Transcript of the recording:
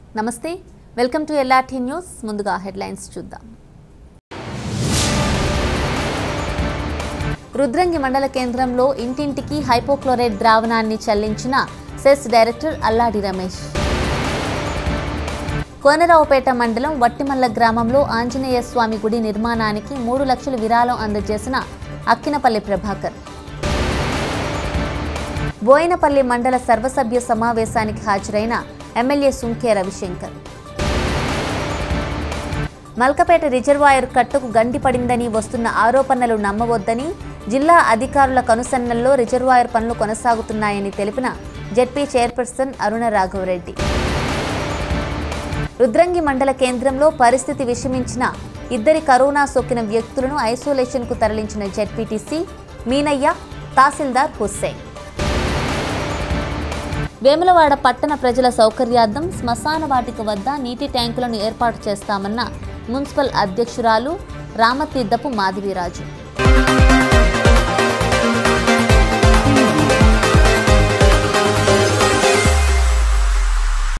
నమస్తే welcome to LRT news ముందుగా headlines చూద్దాం రుద్రంగి మండల కేంద్రంలో ఇంటింటికి హైపోక్లోరైడ్ ద్రావణాన్ని చల్లించిన సెస్ డైరెక్టర్ అల్లాడి రమేష్ కోనరావుపేట మండలం వట్టిమల్ల గ్రామంలో ఆంజనేయ స్వామి గుడి నిర్మాణానికి మూడు లక్షల విరాళం అందజేసిన అక్కినపల్లి ప్రభాకర్ బోయినపల్లి మండల సర్వసభ్య సమావేశానికి హాజరైన ఎమ్మెల్యే సుంకే రవిశంకర్ మల్కపేట రిజర్వాయర్ కట్టుకు గండిపడిందని వస్తున్న ఆరోపణలు నమ్మవద్దని జిల్లా అధికారుల కనుసన్నల్లో రిజర్వాయర్ పనులు కొనసాగుతున్నాయని తెలిపిన జెడ్పీ చైర్పర్సన్ అరుణ రాఘవరెడ్డి రుద్రంగి మండల కేంద్రంలో పరిస్థితి విషమించిన ఇద్దరి కరోనా సోకిన వ్యక్తులను ఐసోలేషన్కు తరలించిన జెడ్పీటీసీ మీనయ్య తహసీల్దార్ హుస్సేన్ వేములవాడ పట్టణ ప్రజల సౌకర్యార్థం శ్మశాన వాటిక వద్ద నీటి ట్యాంకులను ఏర్పాటు చేస్తామన్న మున్సిపల్ అధ్యక్షురాలు రామతీర్థపు మాధవిరాజు